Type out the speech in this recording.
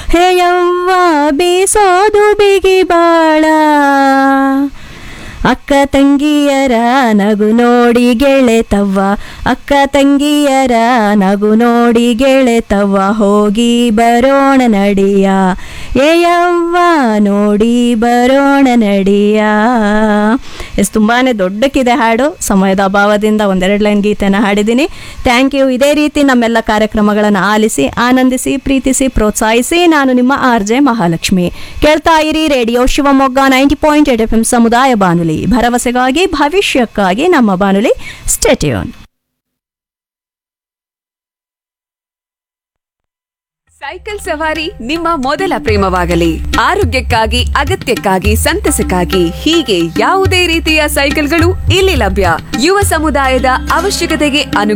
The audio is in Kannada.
ಹೇ ಯವ್ವ ಬೀಸೋದು ಬಿಗಿ ಬಾಳ ಅಕ್ಕ ತಂಗಿಯರ ನಗು ನೋಡಿ ಗೆಳೆತವ್ವ ಅಕ್ಕ ತಂಗಿಯರ ನಗು ನೋಡಿ ಗೆಳೆತವ್ವ ಹೋಗಿ ಬರೋಣ ನಡಿಯ ಏಯವ್ವ ನೋಡಿ ಬರೋಣ ನಡಿಯ ಎಸ್ ತುಂಬಾ ದೊಡ್ಡಕ್ಕಿದೆ ಹಾಡು ಸಮಯದ ಅಭಾವದಿಂದ ಒಂದೆರಡು ಲೈನ್ ಗೀತೆನ ಹಾಡಿದ್ದೀನಿ ಥ್ಯಾಂಕ್ ಯು ಇದೇ ರೀತಿ ನಮ್ಮೆಲ್ಲ ಕಾರ್ಯಕ್ರಮಗಳನ್ನು ಆಲಿಸಿ ಆನಂದಿಸಿ ಪ್ರೀತಿಸಿ ಪ್ರೋತ್ಸಾಹಿಸಿ ನಾನು ನಿಮ್ಮ ಆರ್ ಜೆ ಮಹಾಲಕ್ಷ್ಮಿ ಕೇಳ್ತಾ ಇರಿ radio Shivamogga ninety point eight F M ಸಮುದಾಯ ಬಾನುಲಿ ಭರವಸೆಗಾಗಿ ಭವಿಷ್ಯಕ್ಕಾಗಿ ನಮ್ಮ ಬಾನುಲಿ ಸ್ಟೇಟ್ಯೂನ್ ಸೈಕಲ್ ಸವಾರಿ ನಿಮ್ಮ ಮೊದಲ ಪ್ರೇಮವಾಗಲಿ ಆರೋಗ್ಯಕ್ಕಾಗಿ ಅಗತ್ಯಕ್ಕಾಗಿ ಸಂತಸಕ್ಕಾಗಿ ಹೀಗೆ ಯಾವುದೇ ರೀತಿಯ ಸೈಕಲ್ಗಳು ಇಲ್ಲಿ ಲಭ್ಯ ಯುವ ಸಮುದಾಯದ ಅವಶ್ಯಕತೆಗೆ ಅನುಗುಣ